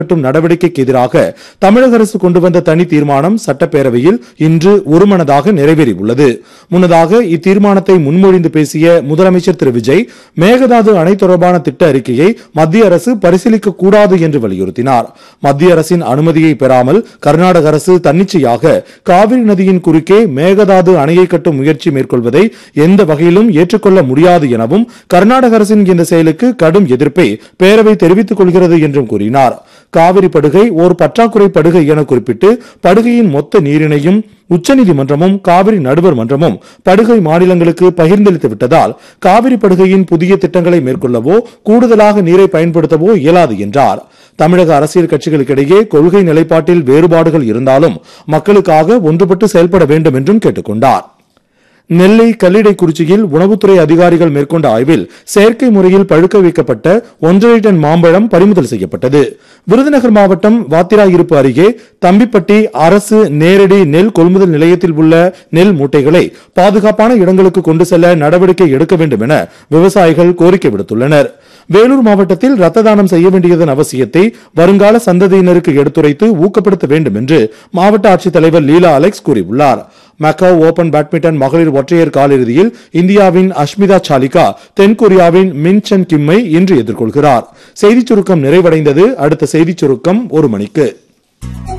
கட்டும் நடவடிக்கைக்கு எதிராக தமிழக அரசு கொண்டு வந்த தனி தீர்மானம் சட்டப்பேரவையில் இன்று ஒருமனதாக நிறைவேறியுள்ளது முன்னதாக இத்தீர்மானத்தை முன்மொழிந்து பேசிய முதலமைச்சர் திரு விஜய் மேகதாது அணை தொடர்பான திட்ட அறிக்கையை மத்திய அரசு பரிசீலிக்க கூடாது என்று வலியுறுத்தினார் மத்திய அரசின் அனுமதியை பெறாமல் கர்நாடக அரசு தன்னிச்சையாக காவிரி நதியின் குறுக்கே மேகதாது அணையை கட்டும் முயற்சி மேற்கொள்வதை எந்த வகையிலும் ஏற்றுக்கொள்ள முடியாது எனவும் கர்நாடக அரசின் இந்த செயலுக்கு கடும் எதிர்ப்பை பேரவை தெரிவித்துக் கொள்கிறது என்றும் கூறினார் காவிரி படுகை ஓர் பற்றாக்குறை படுகை என குறிப்பிட்டு படுகையின் மொத்த நீரினையும் உச்சநீதிமன்றமும் காவிரி நடுவர் மன்றமும் படுகை மாநிலங்களுக்கு பகிர்ந்தளித்து விட்டதால் காவிரி படுகையின் புதிய திட்டங்களை மேற்கொள்ளவோ கூடுதலாக நீரை பயன்படுத்தவோ இயலாது என்றார் தமிழக அரசியல் கட்சிகளுக்கிடையே கொள்கை நிலைப்பாட்டில் வேறுபாடுகள் இருந்தாலும் மக்களுக்காக ஒன்றுபட்டு செயல்பட வேண்டும் என்றும் கேட்டுக்கொண்டார் நெல்லை கல்லிடைக்குறிச்சியில் உணவுத்துறை அதிகாரிகள் மேற்கொண்ட ஆய்வில் செயற்கை முறையில் பழுக்க வைக்கப்பட்ட ஒன்றரை டன் மாம்பழம் பறிமுதல் செய்யப்பட்டது விருதுநகர் மாவட்டம் வாத்திராயிருப்பு அருகே தம்பிப்பட்டி அரசு நேரடி நெல் கொள்முதல் நிலையத்தில் உள்ள நெல் மூட்டைகளை பாதுகாப்பான இடங்களுக்கு கொண்டு செல்ல நடவடிக்கை எடுக்க வேண்டும் என விவசாயிகள் கோரிக்கை விடுத்துள்ளனர் வேலூர் மாவட்டத்தில் ரத்த தானம் செய்ய வேண்டியதன் அவசியத்தை வருங்கால சந்ததியினருக்கு எடுத்துரைத்து ஊக்கப்படுத்த வேண்டும் என்று மாவட்ட ஆட்சித்தலைவர் லீலா அலெக்ஸ் கூறியுள்ளார் மக்காவ் ஓபன் பேட்மிண்டன் மகளிர் ஒற்றையர் காலிறுதியில் இந்தியாவின் அஷ்மிதா சாலிகா தென்கொரியாவின் மின் சென் கிம்மை இன்று எதிர்கொள்கிறார் செய்திச் சுருக்கம் நிறைவடைந்தது அடுத்த செய்திச் சுருக்கம் ஒரு மணிக்கு